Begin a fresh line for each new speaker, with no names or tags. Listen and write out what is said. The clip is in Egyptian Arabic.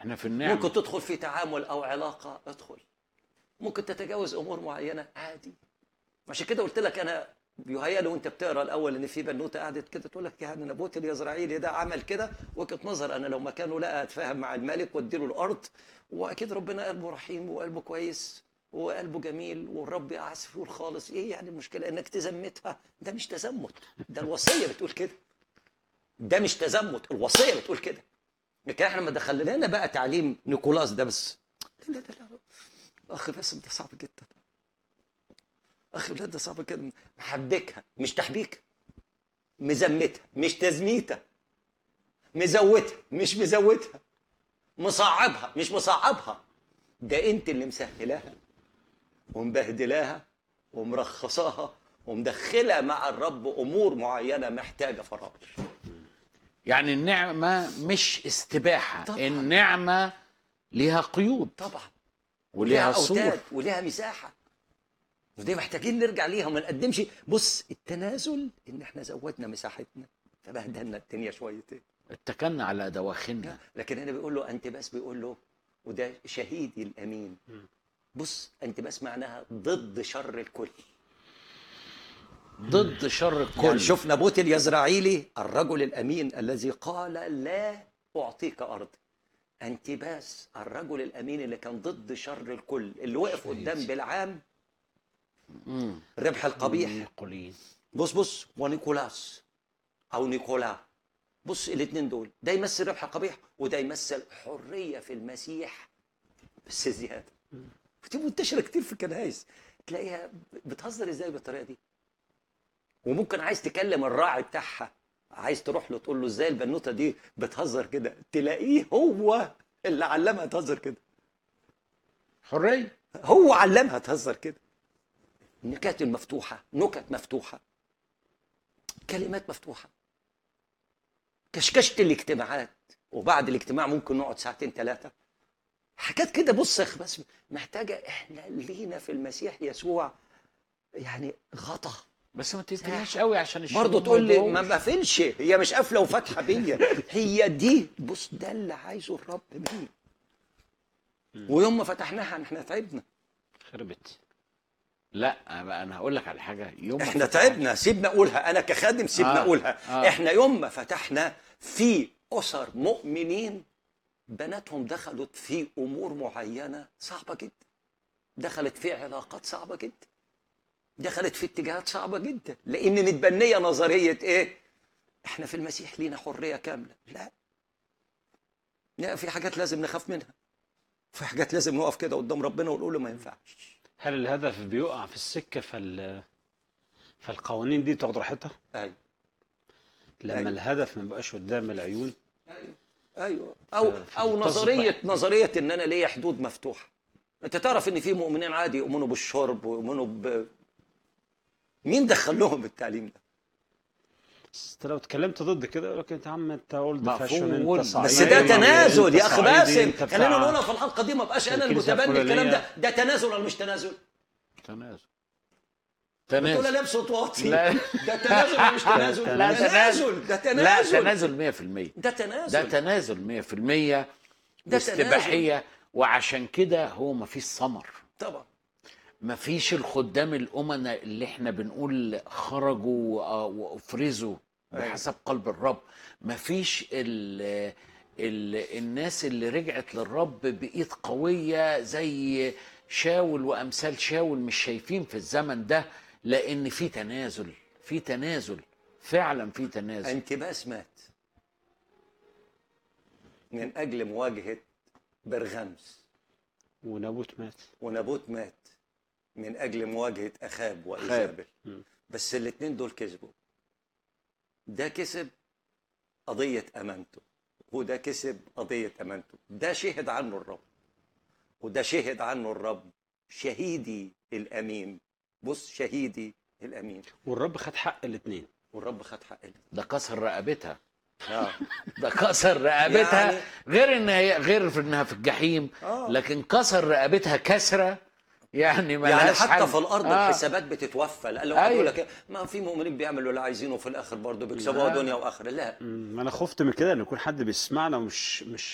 احنا في النعمه
ممكن تدخل في تعامل او علاقه ادخل ممكن تتجاوز امور معينه عادي عشان كده قلت لك انا بيهيأ لي وانت بتقرا الاول ان في بنوته قعدت كده تقول لك يعني نبوت اليزرعيلي ده عمل كده وجهه نظر انا لو مكانه لا اتفاهم مع الملك واديله الارض واكيد ربنا قلبه رحيم وقلبه كويس وقلبه جميل والرب عسف خالص ايه يعني المشكله انك تزمتها ده مش تزمت ده الوصيه بتقول كده ده مش تزمت الوصيه بتقول كده لكن احنا لما دخلنا لنا بقى تعليم نيكولاس ده بس لا لا لا لا اخ باسم ده صعب جدا اخ ولاد ده صعب جدا محبكها مش تحبيكها مزمتها مش تزميتها مزوتها مش مزوتها مصعبها مش مصعبها ده انت اللي مسهلاها ومبهدلاها ومرخصاها ومدخلها مع الرب امور معينه محتاجه فراغ
يعني النعمه مش استباحه
طبعاً.
النعمه ليها قيود
طبعا
وليها
أوتاد
صور
وليها مساحه ودي محتاجين نرجع ليها وما نقدمش بص التنازل ان احنا زودنا مساحتنا فبهدلنا الدنيا شويتين
اتكلنا على دواخلنا
لكن هنا بيقول له انت بس بيقول له وده شهيدي الامين بص انت بس معناها ضد شر الكل
ضد شر الكل
يعني شوف نبوت اليزرعيلي الرجل الامين الذي قال لا اعطيك ارض انتباس الرجل الامين اللي كان ضد شر الكل اللي وقف قدام بالعام
مم.
ربح القبيح
النقولين.
بص بص ونيكولاس او نيكولا بص الاثنين دول ده يمثل ربح قبيح وده يمثل حريه في المسيح بس زياده ودي منتشره كتير في الكنائس تلاقيها بتهزر ازاي بالطريقه دي وممكن عايز تكلم الراعي بتاعها عايز تروح له تقول له ازاي البنوته دي بتهزر كده تلاقيه هو اللي علمها تهزر كده
حريه
هو علمها تهزر كده النكات المفتوحة نكت مفتوحة كلمات مفتوحة كشكشة الاجتماعات وبعد الاجتماع ممكن نقعد ساعتين ثلاثة حاجات كده بص يا أخي بس محتاجة احنا لينا في المسيح يسوع يعني غطا
بس ما تديهاش قوي عشان الشغل
برضه تقول لي
يبوظ.
ما ما فينش هي مش قافله وفاتحه بيا هي دي بص ده اللي عايزه الرب مني ويوم ما فتحناها احنا تعبنا
خربت لا بقى انا هقول لك على حاجه يوم ما
احنا
فتحت-
تعبنا سيبنا اقولها انا كخادم سيبنا
آه،
اقولها
آه.
احنا يوم ما فتحنا في اسر مؤمنين بناتهم دخلت في امور معينه صعبه جدا دخلت في علاقات صعبه جدا دخلت في اتجاهات صعبه جدا لان متبنيه نظريه ايه احنا في المسيح لينا حريه كامله لا لا في حاجات لازم نخاف منها في حاجات لازم نقف كده قدام ربنا ونقول له ما ينفعش
هل الهدف بيقع في السكه فال فالقوانين دي تاخد راحتها
ايوه
لما
أيوة.
الهدف ما بقاش قدام العيون
ايوه او
ف-
او
فتصبح-
نظريه نظريه ان انا ليا حدود مفتوحه انت تعرف ان في مؤمنين عادي يؤمنوا بالشرب ويؤمنوا ب مين دخل لهم التعليم ده
بس انت لو اتكلمت ضد كده يقول لك انت يا عم انت اولد
مقفول.
فاشون انت
بس
صعيدي
بس ده
انت
تنازل يا اخ
صعيدي،
باسم
انت بتاع-
خلينا نقولها في الحلقه دي ما بقاش انا
الكنيسة
المتبني الكلام ده
الفلانية.
ده تنازل ولا مش تنازل؟
تنازل
بتقول
تنازل
انا بصوت واطي
لا.
ده تنازل ولا مش تنازل؟
لا،
تنازل ده
لا
تنازل
تنازل 100%
ده
ده
تنازل
تنازل 100%
ده
واستباحيه وعشان كده هو ما فيش ثمر
طبعا
ما فيش الخدام الأمناء اللي احنا بنقول خرجوا آه، وافرزوا
أيوة.
بحسب قلب الرب ما فيش ال ال الناس اللي رجعت للرب بإيد قوية زي شاول وأمثال شاول مش شايفين في الزمن ده لأن في تنازل في تنازل فعلا في تنازل
انتباس مات من اجل مواجهه برغمس
ونابوت مات
ونابوت مات من اجل مواجهه اخاب وايزابل
مم.
بس الاثنين دول كسبوا ده كسب قضيه امانته وده كسب قضيه امانته ده شهد عنه الرب وده شهد عنه الرب شهيدي الامين بص شهيدي الامين
والرب خد حق الاثنين
والرب خد حق ال-
ده كسر رقبتها
اه
ده كسر رقبتها
يعني-
غير ان هي غير في انها في الجحيم
آه.
لكن كسر رقبتها كسره يعني ما
يعني
لهاش
حتى
حل.
في الارض
آه.
الحسابات بتتوفى لان لو
أيوة.
يقول لك ما في مؤمنين بيعملوا اللي عايزينه في الاخر برضه بيكسبوها
لا.
دنيا واخره لا
مم، ما انا خفت من كده ان يكون حد بيسمعنا ومش مش